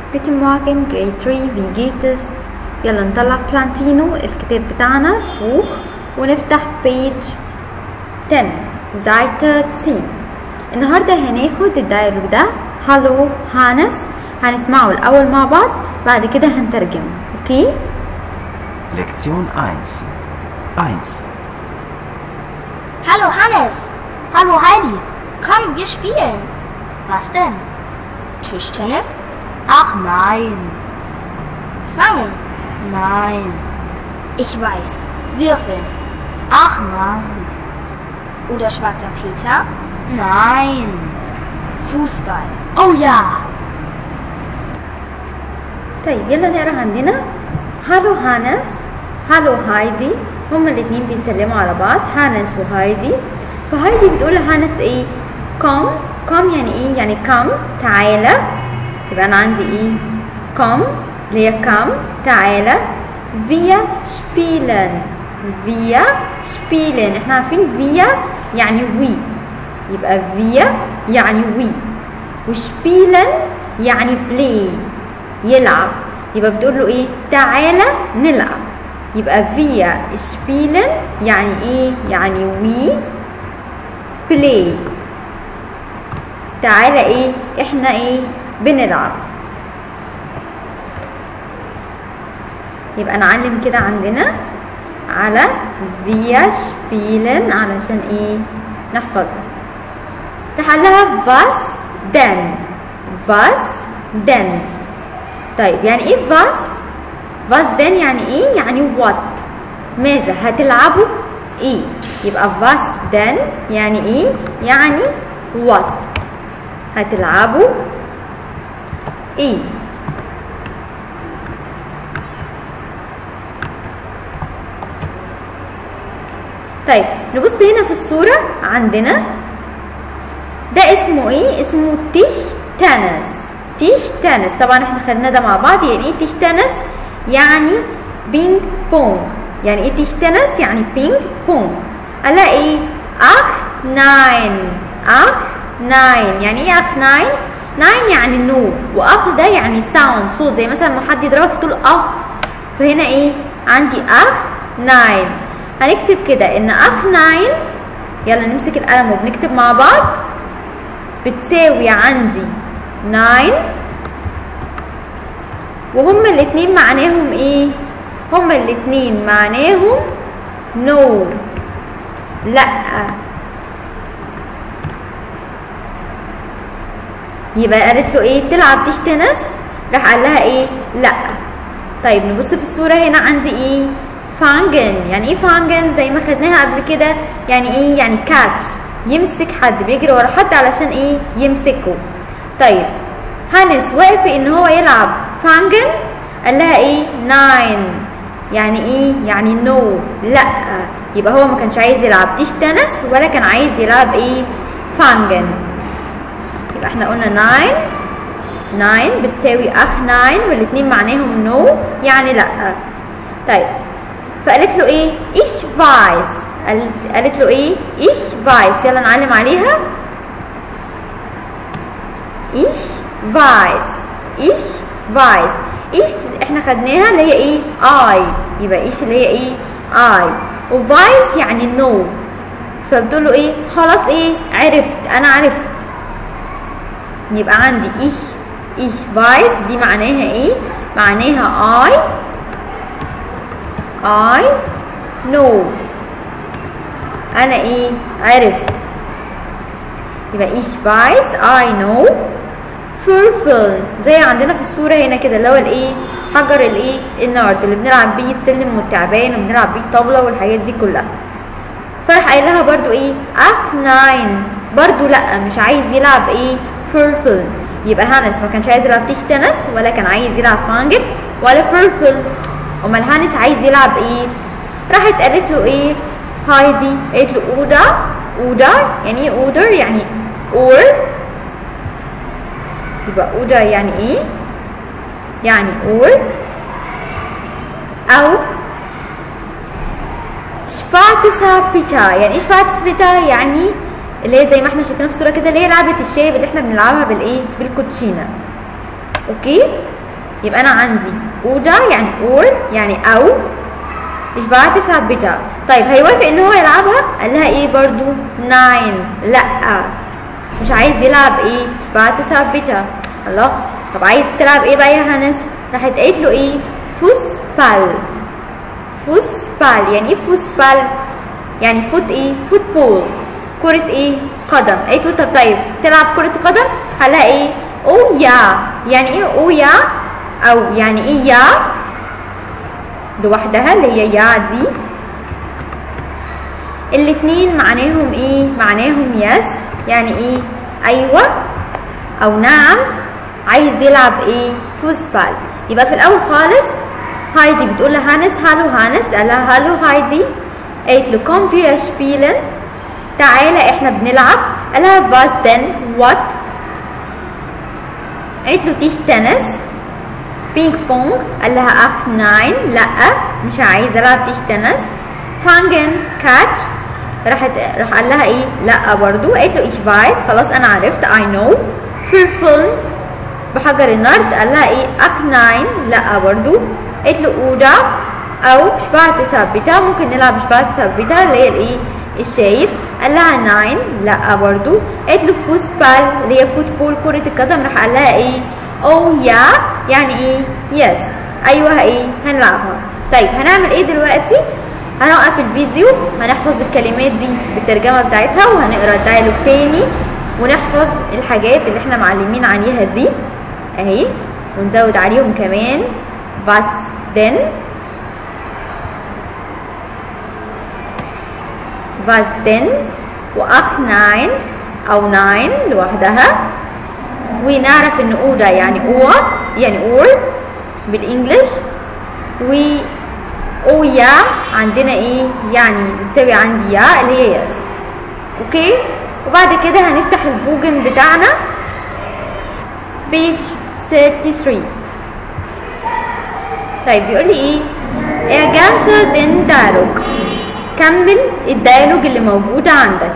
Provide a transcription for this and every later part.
Guten Morgen Grade 3 wie geht es يلا نطلع بلانتينو الكتاب بتاعنا بوخ ونفتح page 10 Seite 10 النهارده هناخد الدايلوج ده هالو هانس هنسمعه الأول مع بعض بعد كده هنترجمه اوكي Lektion 1. 1. Hallo Hannes. Hallo Heidi. Komm, wir spielen. Was denn? Tischtennis? Ach nein. Fangen? Nein. Ich weiß. Würfeln? Ach nein. Oder schwarzer Peter? Nein. Fußball? Oh ja. طيب يلا نقرا عندنا هالو هانس هالو هايدي هما الاتنين بيسلموا على بعض هانس وهايدي فهايدي بتقول لهانس ايه كوم كوم يعني ايه يعني كم تعالى يبقى انا عندي ايه كوم اللي هي كم تعالى فيا شبيلن فيا شبيلن احنا عارفين فيا يعني وي يبقى فيا يعني وي وشبيلن يعني بلاي يلعب يبقى بتقول له ايه تعالى نلعب يبقى فيا شبيلن يعني ايه يعني وي بلاي تعالى ايه احنا ايه بنلعب يبقى نعلم كده عندنا على فيا شبيلن علشان ايه نحفظها راح لها فاس دن فاس دن طيب يعني ايه فاس فاس دن يعني ايه يعني وات ماذا هتلعبوا ايه يبقى فاس دن يعني ايه يعني وات هتلعبوا ايه طيب نبص هنا في الصورة عندنا ده اسمه ايه اسمه تيش تنس تيش تنس طبعا احنا خدنا ده مع بعض يعني ايه تيش تنس يعني بينج بونج يعني ايه تيش تنس يعني بينج بونج قال ايه اخ ناين اخ ناين يعني ايه اخ ناين ناين يعني نو واخ ده يعني ساوند صوت زي مثلا لما حد يضربك تقول اه فهنا ايه عندي اخ ناين هنكتب كده ان اخ ناين يلا نمسك القلم وبنكتب مع بعض بتساوي عندي ناين وهما الاتنين معناهم ايه هما الاتنين معناهم نو لا يبقى قالت له ايه تلعب تيش تنس راح قال لها ايه لا طيب نبص في الصوره هنا عندي ايه فانجن يعني ايه فانجن زي ما خدناها قبل كده يعني ايه يعني كاتش يمسك حد بيجري ورا حد علشان ايه يمسكه طيب هانس وقف ان هو يلعب فانجن قال لها ايه ناين يعني ايه يعني نو لا يبقى هو ما كانش عايز يلعب تيش تنس ولا كان عايز يلعب ايه فانجن يبقى احنا قلنا ناين ناين بتساوي اخ ناين والاتنين معناهم نو يعني لا طيب فقالت له ايه ايش فايس قالت, قالت له ايه ايش فايس يلا نعلم عليها ايش فايس ايش فايس ايش احنا خدناها اللي هي ايه اي يبقى ايش اللي هي ايه اي وفايس يعني نو فبتقول له ايه خلاص ايه عرفت انا عرفت يبقى عندي ايش ايش فايس دي معناها ايه معناها اي I know أنا إيه عرفت يبقى ich weiß I know فurfel زي عندنا في الصورة هنا كده اللي هو الإيه حجر الإيه النارد اللي بنلعب بيه السلم والتعبان وبنلعب بيه الطاولة والحاجات دي كلها فراح قايل لها برضو إيه أخ ناين برضو لأ مش عايز يلعب إيه فurfel يبقى هانس ما كانش عايز يلعب تيش تنس ولا كان عايز يلعب فانجل ولا فurfel امال هانس عايز يلعب ايه راحت قالت له ايه هايدي قالت له اودا اودا يعني ايه اودر يعني اور يبقى اودا يعني ايه يعني اور او شفاتسا بيتا يعني ايه شفاتس بيتا يعني اللي هي زي ما احنا شايفينها في الصوره كده اللي هي لعبه الشايب اللي احنا بنلعبها بالايه بالكوتشينه اوكي يبقى انا عندي اودا يعني اور يعني او ich warte es bitte طيب هيوافق ان هو يلعبها قال لها ايه برضو ناين لا مش عايز يلعب ايه ich warte es bitte الله طب عايز تلعب ايه بقى يا هانس راحت قالت له ايه فوسبال فوسبال يعني ايه فوسبال يعني فوت ايه فوتبول كرة ايه قدم قالت له طب طيب تلعب كرة قدم قال لها ايه او يا يعني ايه او يا او يعني ايه يا لوحدها اللي هي يا دي الاتنين معناهم ايه معناهم يس يعني ايه ايوه او نعم عايز يلعب ايه فوتبال يبقى في الاول خالص هايدي بتقول لهانس هالو هانس قال لها هالو هايدي قالت له كوم فيا شبيلن تعالى احنا بنلعب قال لها was then what قالت له تيش تنس بينج بونج قال لها اخ ناين لا مش عايز العب تيش تنس فانجن كاتش راحت راح قال لها ايه لا برضو قالت له ايش فايز خلاص انا عرفت اي نو بيربل بحجر النرد قال لها ايه اخ ناين لا برضو قالت له اودا او شبعت ثابته ممكن نلعب شبعت ثابته اللي هي الايه الشايب قال لها ناين لا برضو قالت له فوتبال اللي هي فوتبول كرة القدم راح قال لها ايه او يا يعني ايه يس ايوه ايه هنلعبها طيب هنعمل ايه دلوقتي هنوقف الفيديو هنحفظ الكلمات دي بالترجمة بتاعتها وهنقرا الدايلوج تاني ونحفظ الحاجات اللي احنا معلمين عليها دي اهي ونزود عليهم كمان was then was then واخ ناين او ناين لوحدها ونعرف ان اودا يعني اور يعني اور بالانجلش و او يا عندنا ايه يعني بتساوي عندي يا اللي هي يس اوكي وبعد كده هنفتح البوجن بتاعنا بيج 33 طيب بيقول لي ايه ergänze den Dialog كمل الديالوج اللي موجود عندك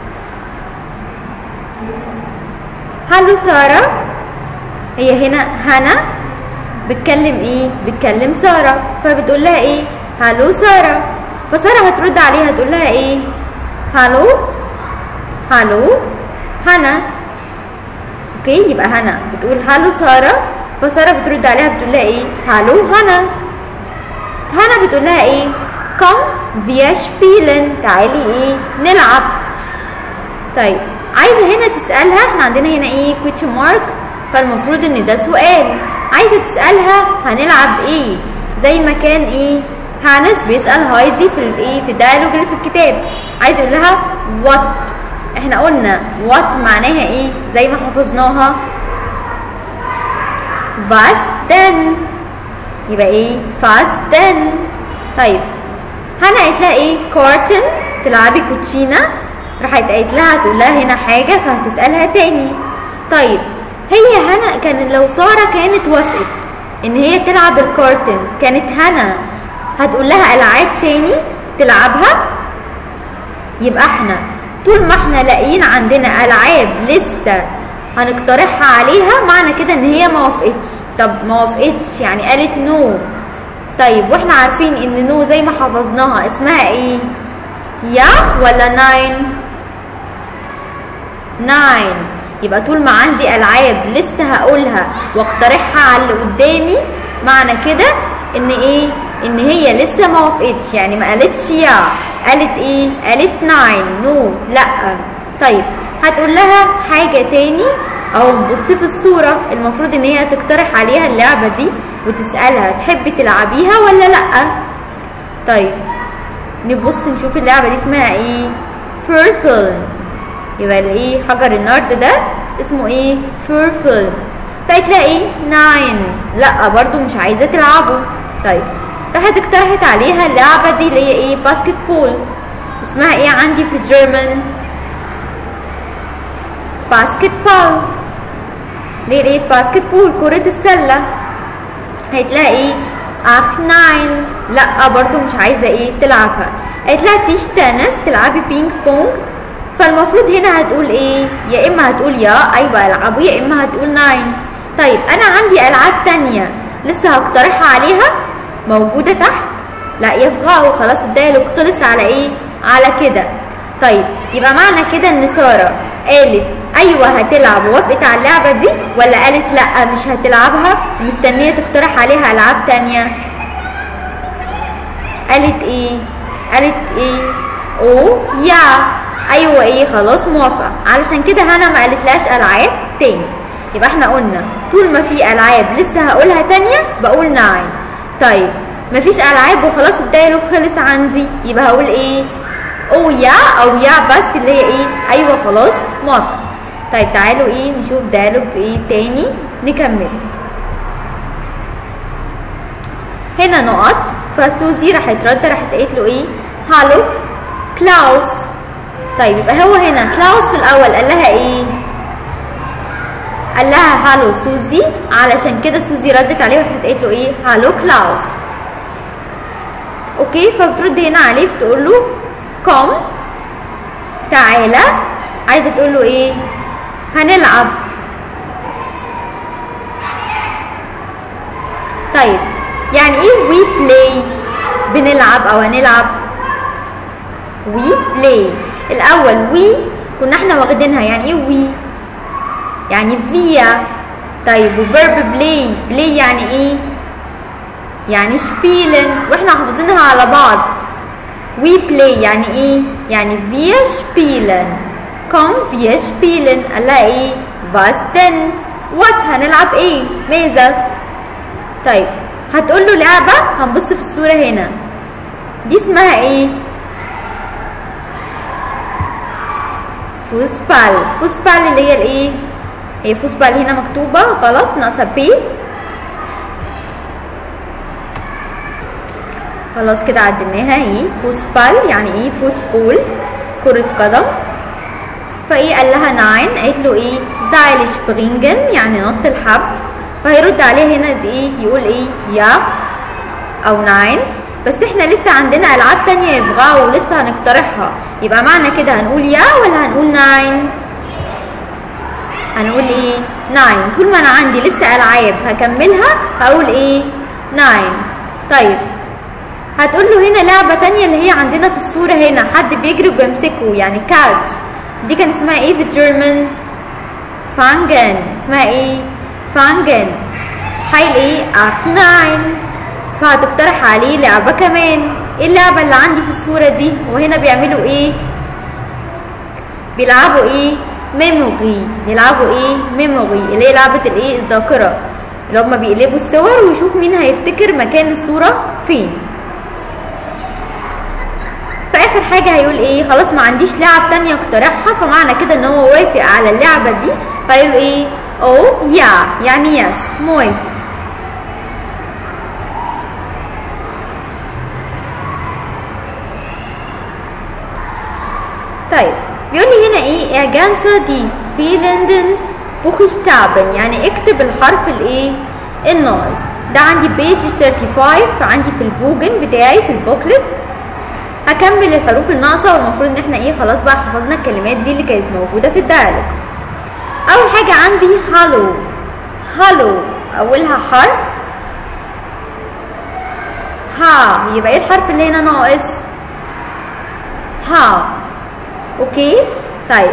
هلو سارة هي هنا هنا بتكلم ايه بتكلم سارة فبتقول لها ايه هلو سارة فسارة هترد عليها تقول لها ايه هلو هلو هنا اوكي يبقى هنا بتقول هلو سارة فسارة بترد عليها بتقول لها ايه هلو هنا هنا بتقول لها ايه كم wir spielen تعالي ايه نلعب طيب عايزه هنا تسالها احنا عندنا هنا ايه كويتش مارك فالمفروض ان ده سؤال عايزه تسالها هنلعب ايه زي ما كان ايه هانس بيسال هايدي في الايه في الدايلوج اللي في الكتاب عايز يقول لها وات احنا قلنا وات معناها ايه زي ما حفظناها was then يبقى ايه fast then طيب هنا قالت لها ايه كارتن تلعبي كوتشينه راحت قالت لها تقول لها هنا حاجه فهتسالها تاني طيب هي هنا كان لو ساره كانت وافقت ان هي تلعب الكارتن كانت هنا هتقول لها العاب تاني تلعبها يبقى احنا طول ما احنا لاقيين عندنا العاب لسه هنقترحها عليها معنى كده ان هي ما وافقتش طب ما وافقتش يعني قالت نو طيب واحنا عارفين ان نو زي ما حفظناها اسمها ايه يا ولا ناين ناين يبقى طول ما عندي العاب لسه هقولها واقترحها على اللي قدامي معنى كده ان ايه ان هي لسه ما وافقتش يعني ما قالتش يا قالت ايه قالت ناين نو لا طيب هتقول لها حاجة تاني اهو بصي في الصورة المفروض ان هي تقترح عليها اللعبة دي وتسألها تحبي تلعبيها ولا لأ طيب نبص نشوف اللعبة دي اسمها ايه purple يبقى الايه حجر النرد ده اسمه ايه purple فقالت لها ايه nine لا برضو مش عايزة تلعبه طيب راحت اقترحت عليها اللعبة دي اللي هي ايه باسكت بول اسمها ايه عندي في الجيرمان باسكت بول ليه ليه باسكت بول كرة السلة هتلاقي ايه اخ ناين لا برضو مش عايزة ايه تلعبها قالت لها تيش تنس تلعبي بينج بونج فالمفروض هنا هتقول ايه يا اما هتقول يا ايوه العبوا يا اما هتقول ناين طيب انا عندي العاب تانية لسه هقترحها عليها موجودة تحت لا يفغعوا خلاص الديالوج خلص على ايه على كده طيب يبقى معنى كده ان سارة قالت ايوه هتلعب ووافقت على اللعبة دي ولا قالت لا مش هتلعبها مستنية تقترح عليها العاب تانية قالت ايه قالت ايه او يا ايوه ايه خلاص موافقه علشان كده هنا ما قالتلاش العاب تاني يبقى احنا قلنا طول ما في العاب لسه هقولها تانية بقول ناين طيب مفيش العاب وخلاص الدايلوج خلص عندي يبقى هقول ايه او يا او يا بس اللي هي ايه ايوه خلاص موافقه طيب تعالوا ايه نشوف دايلوج ايه تاني نكمل هنا نقط فسوزي راحت رد راحت قالت له ايه هالو كلاوس طيب يبقى هو هنا كلاوس في الاول قال لها ايه قال لها هالو سوزي علشان كده سوزي ردت عليه وراحت قالت له ايه هالو كلاوس اوكي فبترد هنا عليه بتقول له كوم تعالى عايزه تقول له ايه هنلعب طيب يعني ايه وي بلاي بنلعب او هنلعب وي بلاي الاول وي كنا احنا واخدينها يعني ايه وي يعني فيا طيب وفيرب بلاي بلاي يعني ايه يعني شبيلن واحنا حافظينها على بعض وي بلاي يعني ايه يعني فيا شبيلن كوم فيا شبيلن قال لها ايه was denn وات هنلعب ايه ماذا طيب هتقول له لعبة هنبص في الصورة هنا دي اسمها ايه فوسبال فوسبال اللي هي الايه هي فوسبال هنا مكتوبة غلط ناقصة بي خلاص كده عدلناها اهي فوسبال يعني ايه فوتبول كرة قدم فايه قال لها ناين قالت له ايه زايلش برينجن يعني نط الحبل فهيرد عليه هنا دي ايه يقول ايه يا او ناين بس احنا لسه عندنا العاب تانية يبغاه ولسه هنقترحها يبقى معنى كده هنقول يا ولا هنقول ناين هنقول ايه ناين طول ما انا عندي لسه العاب هكملها هقول ايه ناين طيب هتقول له هنا لعبة تانية اللي هي عندنا في الصورة هنا حد بيجري وبيمسكه يعني كاتش دي كان اسمها ايه بالجيرمان فانجن اسمها ايه فانجن حيل ايه اخ ناين فهتقترح عليه لعبة كمان ايه اللعبة اللي عندي في الصورة دي وهنا بيعملوا ايه بيلعبوا ايه ميموري بيلعبوا ايه ميموري اللي هي لعبة الايه الذاكرة اللي هما بيقلبوا الصور ويشوف مين هيفتكر مكان الصورة فين في اخر حاجة هيقول ايه خلاص ما عنديش لعب تانية اقترحها فمعنى كده ان هو وافق على اللعبة دي فيقول ايه او يا يعني يس موافق طيب بيقول لي هنا ايه اعجانسة دي في لندن بوخشتابن يعني اكتب الحرف الايه الناقص ده عندي بيج 35 عندي في البوجن بتاعي في البوكلت هكمل الحروف الناقصة والمفروض ان احنا ايه خلاص بقى حفظنا الكلمات دي اللي كانت موجودة في الدايلوج اول حاجة عندي هالو هالو اولها حرف ها يبقى ايه الحرف اللي هنا ناقص ها اوكي طيب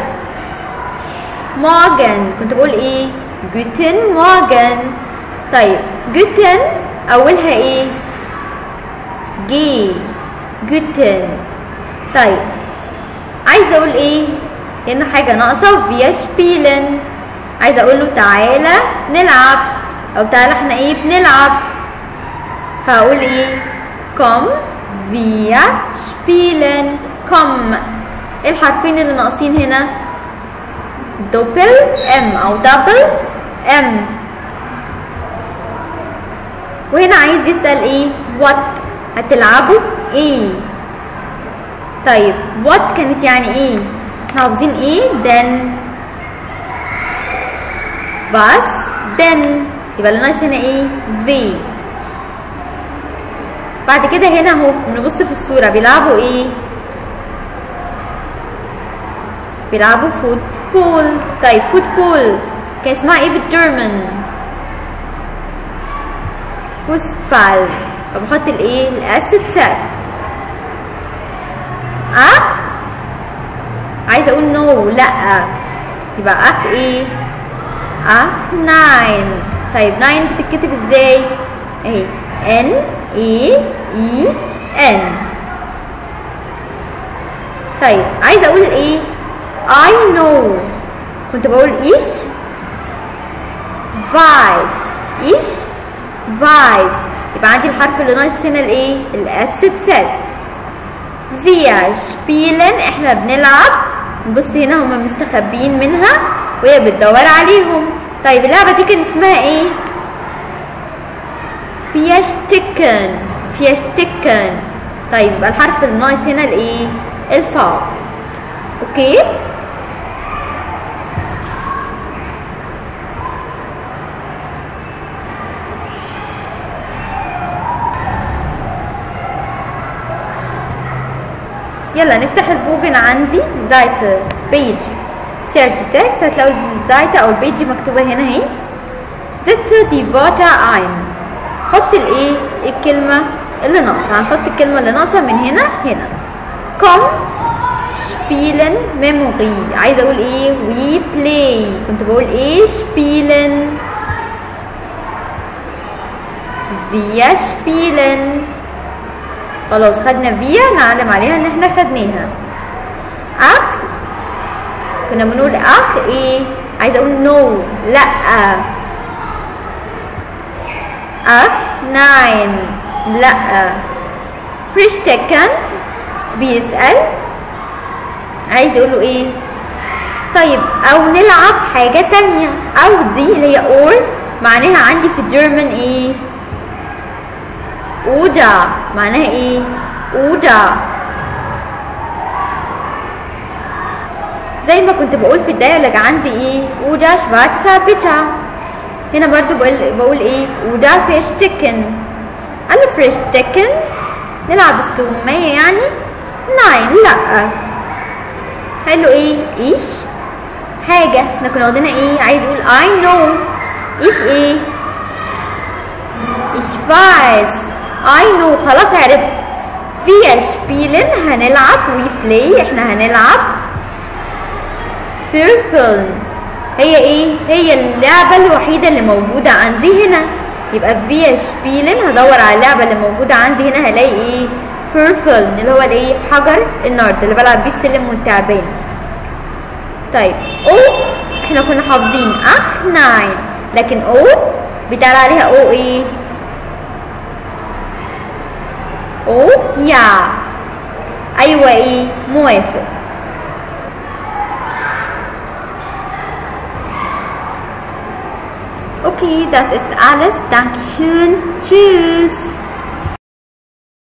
مورجن كنت بقول ايه جوتن مورجن طيب جوتن اولها ايه جي جوتن طيب عايزه اقول ايه هنا حاجه ناقصه فيا شبيلن عايزه اقول له تعالى نلعب او تعالى احنا ايه بنلعب فاقول ايه كوم فيا شبيلن كوم ايه الحرفين اللي ناقصين هنا دوبل ام او دبل ام وهنا عايز يسأل ايه وات هتلعبوا ايه طيب وات كانت يعني ايه احنا حافظين ايه then was then يبقى اللي ناقص هنا ايه في بعد كده هنا اهو نبص في الصورة بيلعبوا ايه بيلعبوا فوتبول طيب فوتبول كان اسمها ايه بالجيرمان وسبال فبحط الايه الاس سات اخ عايزه اقول نو لا يبقى اخ ايه اخ ناين طيب ناين بتتكتب ازاي اهي ان اي اي ان طيب عايزه اقول ايه I know كنت بقول ich weiß ich weiß يبقى عندي الحرف اللي ناقص هنا الايه الاس اتسات wir spielen احنا بنلعب نبص هنا هما مستخبيين منها وهي بتدور عليهم طيب اللعبه دي كان اسمها ايه فيشتكن فيشتكن طيب يبقى الحرف الناقص هنا الايه الفاء اوكي يلا نفتح البوجن عندي زايت بيج 36 هتلاقوا الزايت او البيج مكتوبه هنا اهي setze die Wörter ein حط الايه الكلمه اللي ناقصه هنحط الكلمه اللي ناقصه من هنا هنا komm spielen memory عايزه اقول ايه we play كنت بقول ايه spielen wir spielen خلاص خدنا فيا نعلم عليها ان احنا خدناها اخ كنا بنقول اخ ايه عايزه اقول نو لا اخ ناين لا فريشتكن بيسأل عايز يقول له ايه طيب او نلعب حاجة تانية او دي اللي هي اور معناها عندي في الجيرمان ايه اودا معناها ايه اودا زي ما كنت بقول في الديالوج عندي ايه اودا شوارتسا بيتا هنا برضو بقول, بقول ايه اودا فيشتكن انا فيشتكن نلعب استغماية يعني ناين لا قال ايه ايش حاجة احنا كنا واخدينها ايه عايز يقول I know ايش ايه ايش فايز I know خلاص عرفت فيها شبيلن هنلعب وي بلاي احنا هنلعب فيرفلن هي ايه هي اللعبة الوحيدة اللي موجودة عندي هنا يبقى فيها شبيلن هدور على اللعبة اللي موجودة عندي هنا هلاقي ايه فيرفلن اللي هو الايه حجر النرد اللي بلعب بيه السلم والتعبان طيب او احنا كنا حافظين اخ ناين لكن او بيتقال عليها او ايه او يا ايوه ايه موافق Okay, das ist alles. Dankeschön. Tschüss.